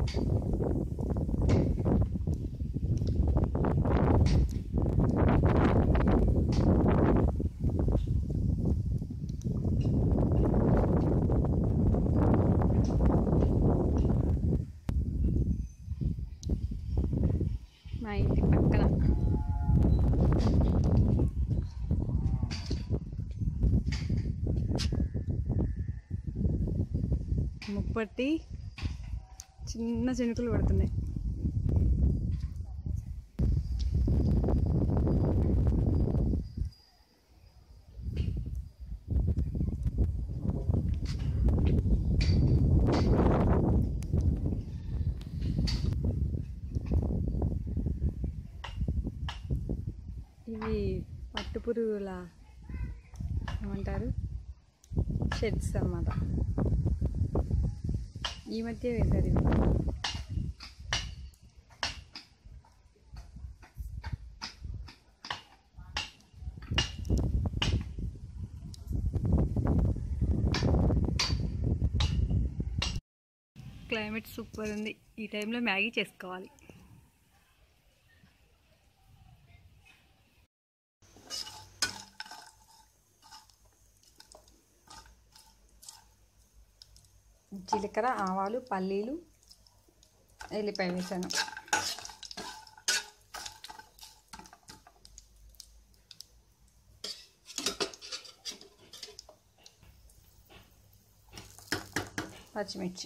మా ఇంటి పక్కన ముప్పట్టి చిన్న చినుకులు పడుతున్నాయి ఇవి పట్టు పురుగుల ఏమంటారు షెడ్స్ అన్నమాట ఈ మధ్య వేశారు ఇవి క్లైమేట్ సూపర్ ఉంది ఈ టైంలో మ్యాగీ చేసుకోవాలి జీలకర్ర ఆవాలు పల్లీలు ఎల్లిపాయ వేసాను పచ్చిమిర్చి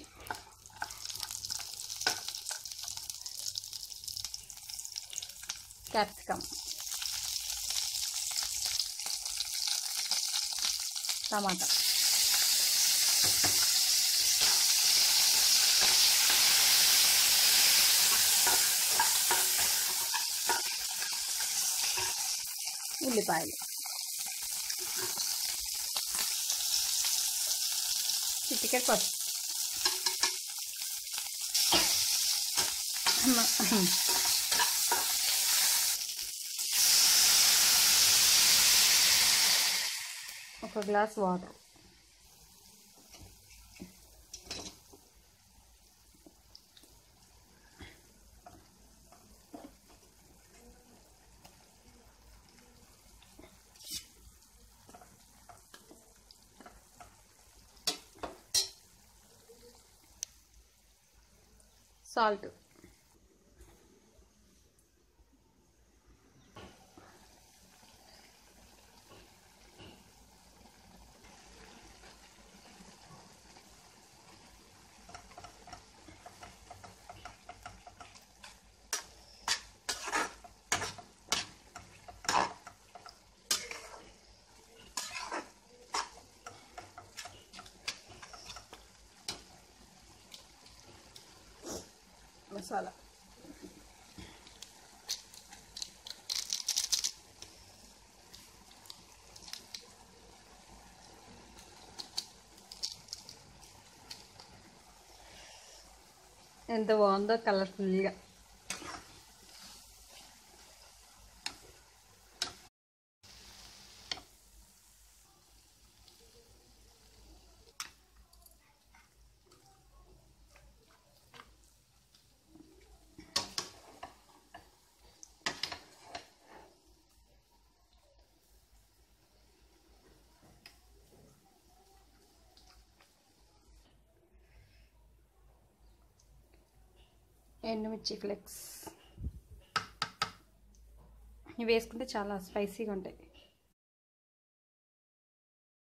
క్యాప్సికమ్ టమాటా ఉల్లిపాయలు చిటికెట్ పసుపు అమ్మ. ఒక గ్లాస్ వాటర్ సాల్ట్ మసాలా ఎంత బాగుందో కలర్ఫుల్గా ఎండుమిర్చి ఫ్లెక్స్ ఇవి వేసుకుంటే చాలా స్పైసీగా ఉంటాయి